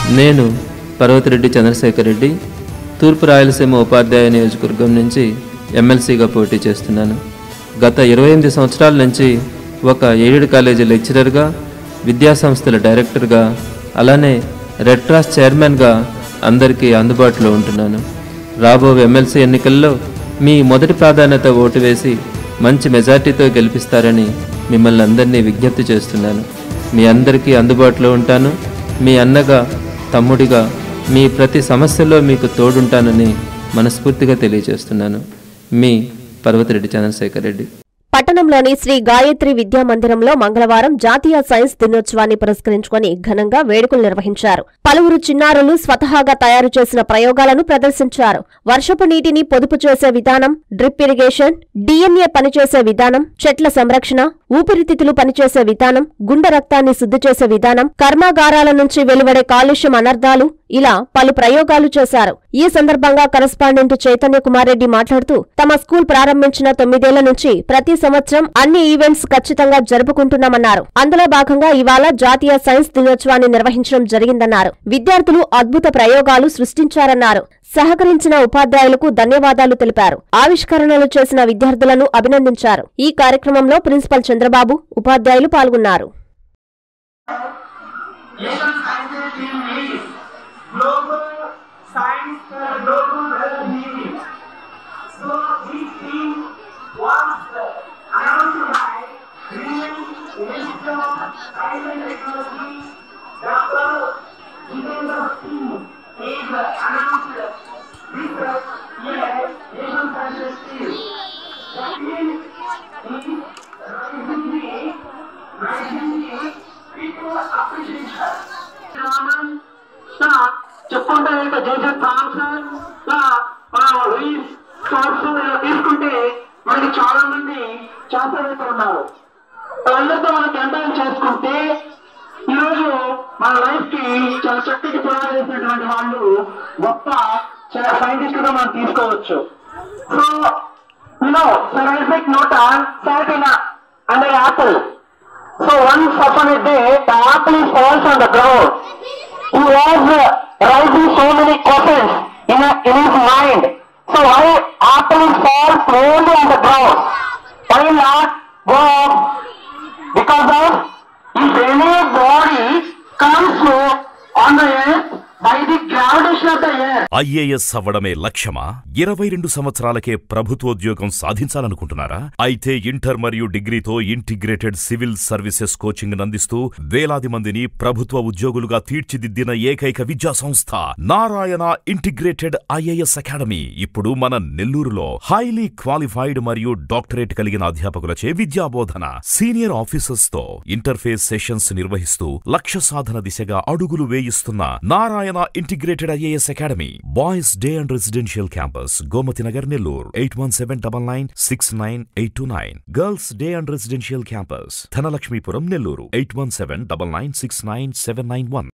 నేను పర్వతిరెడ్డి చంద్రశేఖర్ రెడ్డి తూర్పు రాయలసీమ ఉపాధ్యాయ నియోజకవర్గం నుంచి ఎమ్మెల్సీగా పోటీ చేస్తున్నాను గత ఇరవై ఎనిమిది సంవత్సరాల నుంచి ఒక ఎయిడెడ్ కాలేజీ లెక్చరర్గా విద్యాసంస్థల డైరెక్టర్గా అలానే రెడ్ క్రాస్ చైర్మన్గా అందరికీ అందుబాటులో ఉంటున్నాను రాబో ఎమ్మెల్సీ ఎన్నికల్లో మీ మొదటి ప్రాధాన్యత ఓటు వేసి మంచి మెజార్టీతో గెలిపిస్తారని మిమ్మల్ని అందరినీ విజ్ఞప్తి చేస్తున్నాను మీ అందరికీ అందుబాటులో ఉంటాను మీ అన్నగా తమ్ముడిగా మీ ప్రతి సమస్యలో మీకు తోడుంటానని మనస్ఫూర్తిగా తెలియజేస్తున్నాను మీ పర్వతిరెడ్డి చంద్రశేఖర్ రెడ్డి పట్టణంలోని శ్రీ గాయత్రి విద్యా మందిరంలో మంగళవారం జాతీయ సైన్స్ దినోత్సవాన్ని పురస్కరించుకొని ఘనంగా వేడుకలు నిర్వహించారు పలువురు చిన్నారులు స్వతహాగా తయారు చేసిన ప్రయోగాలను ప్రదర్శించారు వర్షపు నీటిని పొదుపు చేసే విధానం డ్రిప్ ఇరిగేషన్ డిఎన్ఏ పనిచేసే విధానం చెట్ల సంరక్షణ ఊపిరితిత్తులు పనిచేసే విధానం గుండె రక్తాన్ని శుద్ధి చేసే విధానం కర్మాగారాల నుంచి వెలువడే కాలుష్యం అనర్థాలు ఇలా పలు ప్రయోగాలు చేశారు ఈ సందర్భంగా కరస్పాండెంట్ చైతన్య కుమార్ రెడ్డి మాట్లాడుతూ తమ స్కూల్ ప్రారంభించిన తొమ్మిదేళ్ల నుంచి ప్రతి సంవత్సరం అన్ని ఈవెంట్స్ ఖచ్చితంగా జరుపుకుంటున్నామన్నారు అందులో భాగంగా ఇవాళ జాతీయ సైన్స్ దినోత్సవాన్ని నిర్వహించడం జరిగిందన్నారు విద్యార్థులు అద్భుత ప్రయోగాలు సృష్టించారన్నారు సహకరించిన ఉపాధ్యాయులకు ధన్యవాదాలు తెలిపారు ఆవిష్కరణలు చేసిన విద్యార్థులను అభినందించారు ఈ కార్యక్రమంలో ప్రిన్సిపల్ చంద్రబాబు ఉపాధ్యాయులు పాల్గొన్నారు Asian Science Team is Global Science for Global Health Meeting. So this team was announced by Indian Minister of Science and Technology, Dr. Jitendra Singh is announced this year Asian Science Team. The team is rising the rising the people appreciation. Raman, the చెప్పుకుంటే ఇంకా Jason Thomson Louis Thomson ఇలా తీసుకుంటే మనకి చాలా మంది శాస్త్రవేత్త ఉన్నారు వాళ్ళందరితో మనం కంపేర్ చేసుకుంటే ఈరోజు మన లైఫ్ కి చాలా చక్కటి పునాది వేసినటువంటి వాళ్ళు గొప్ప సైంటిస్టుగా మనం తీసుకోవచ్చు so no Sir Isaac Newton sat in a under apple So once upon a day, the apple is falls on the ground. He was uh, raising so many questions in, a, in his mind. So why apple is falls only on the ground? Why not go up? Because of if any body comes uh, on the earth by the gravitation of the earth. IAS అవ్వడమే లక్ష్యమా ఇరవై రెండు సంవత్సరాలకే ప్రభుత్వోద్యోగం సాధించాలనుకుంటున్నారా అయితే inter మరియు డిగ్రీతో integrated civil services coaching అందిస్తూ వేలాది మందిని ప్రభుత్వ ఉద్యోగులుగా తీర్చిదిద్దిన ఏకైక విద్యా సంస్థ నారాయణ ఇంటిగ్రేటెడ్ ఐఏఎస్ అకాడమీ ఇప్పుడు మన నెల్లూరులో హైలీ క్వాలిఫైడ్ మరియు డాక్టరేట్ కలిగిన అధ్యాపకులచే విద్యాబోధన సీనియర్ ఆఫీసర్స్ తో ఇంటర్ఫేస్ సెషన్స్ నిర్వహిస్తూ లక్ష్య సాధన దిశగా అడుగులు వేయిస్తున్న Narayana integrated IAS academy boys day and residential campus Gomathi Nagar Nellore eight one seven double nine six nine eight two nine girls day and residential campus Dhanalakshmipuram Nellore eight one seven double nine six nine seven nine one